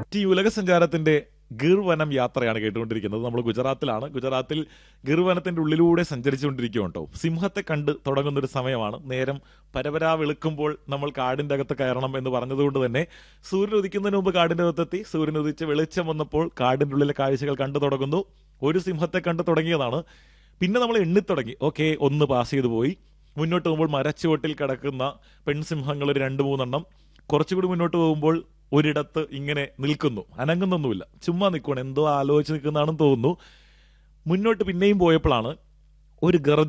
T ഉലക സഞ്ചാരത്തിന്റെ Gir വനം യാത്രയാണ് കേട്ടുകൊണ്ടിരിക്കുന്നത് നമ്മൾ ഗുജറാത്തിലാണ് ഗുജറാത്തിൽ ഗിർ വനത്തിന്റെ ഉള്ളിലൂടെ സഞ്ചരിച്ചുകൊണ്ടിരിക്കുകയാണ് കേട്ടോ സിംഹത്തെ കണ്ട് തുടങ്ങുന്ന ഒരു സമയമാണ് നേരം പരപരാ വെളുക്കുമ്പോൾ നമ്മൾ കാടിന്റെ അകത്ത് കയറണം എന്ന് പറഞ്ഞതുകൊണ്ട് തന്നെ സൂര്യൻ ഉദിക്കുന്നതിന് മുമ്പ് കാടിന്റെ അകത്തെത്തി സൂര്യൻ ഉദിച്ച് വെളിച്ചം വന്നപ്പോൾ കാടിന്റെ ഉള്ളിലെ കാഴ്ചകൾ കണ്ടു തുടങ്ങുന്നു ഒരു സിംഹത്തെ കണ്ടു തുടങ്ങിയതാണ് പിന്നെ നമ്മൾ എണ്ണി തുടങ്ങി ഓക്കെ ഒന്ന് പാസ് ചെയ്തു പോയി മുന്നോട്ട് പോകുമ്പോൾ മരച്ചുവട്ടിൽ കിടക്കുന്ന പെൺസിംഹങ്ങൾ ഒരു രണ്ട് മൂന്നെണ്ണം കുറച്ചുകൂടി മുന്നോട്ട് പോകുമ്പോൾ ഒരിടത്ത് ഇങ്ങനെ നിൽക്കുന്നു അനങ്ങുന്നൊന്നുമില്ല ചുമ്മാ നിൽക്കുകയാണ് എന്തോ ആലോചിച്ച് നിൽക്കുന്നതാണെന്ന് തോന്നുന്നു മുന്നോട്ട് പിന്നെയും പോയപ്പോഴാണ് ഒരു ഗർജ